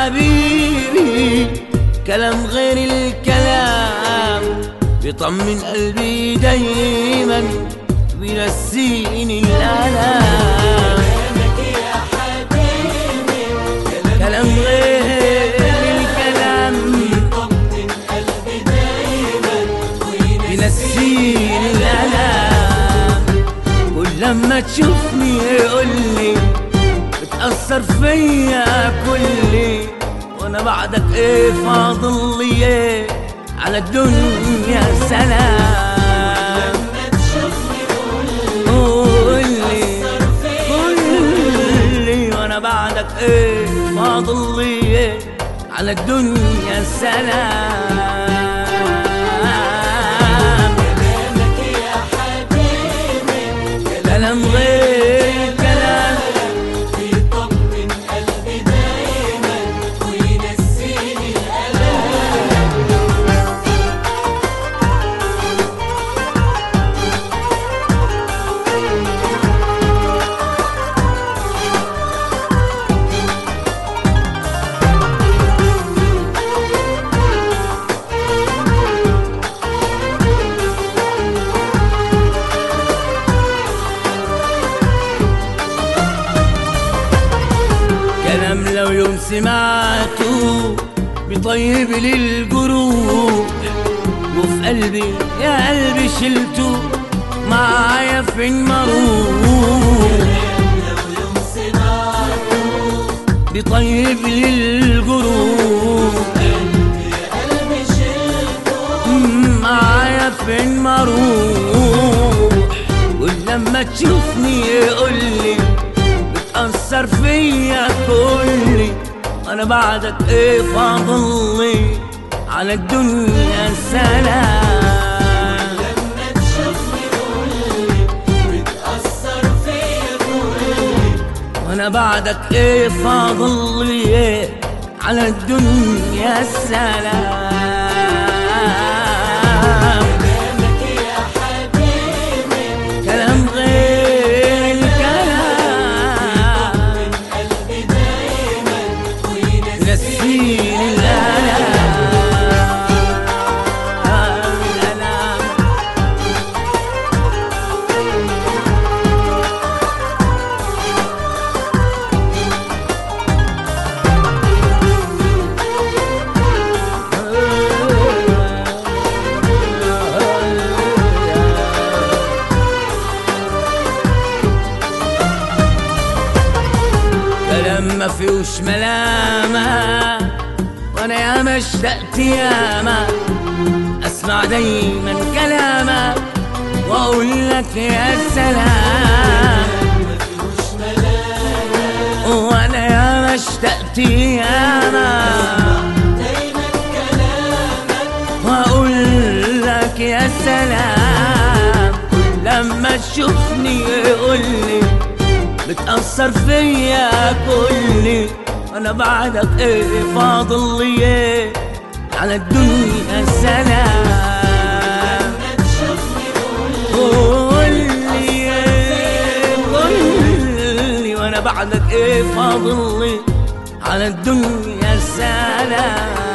حبيبي كلام غير الكلام بيطمن قلبي دايما بينسيني الالام كلام غير الكلام بينسيني الالام كل لما تشوفني يقولي بتأثر فيا كلي وانا بعدك ايه فاضل لي ايه على الدنيا سلام قولي قولي وانا بعدك ايه فاضل لي ايه على الدنيا سلام كلام غير كلام بيطمن قلبي دايما وينسيني الألم كلام لو يوم سمعته بيطيب لي الجروح وفي قلبي يا قلبي شلته معايا فين مروح لو يوم سمعته بيطيب لي الجروح قلبي شلته معايا فين مروح ولما تشوفني يقولي بتأثر فيا كلي انا بعدك ايه فاضل لي على الدنيا سلام لما تشوفني قولي بتأثر فيا كلي وانا بعدك ايه فاضل لي ايه على الدنيا سلام كلامك يا حبيبي كلام غير الكلام قلبي دايما وينسيني نسيني الالام الالام كلام ما فيهوش ملامة وانا ياما اشتقت ياما اسمع دايما كلامك واقول لك يا سلام مفيهوش ملامة وانا ياما اشتقت ياما دايما كلامك واقول لك يا سلام كل لما تشوفني يقولي بتأثر فيا كلي انا بعدك ايه فاضل لي ايه على الدنيا سلام ما تشوفني قولي قولي ايه قولي وانا بعدك ايه فاضل لي على الدنيا سلام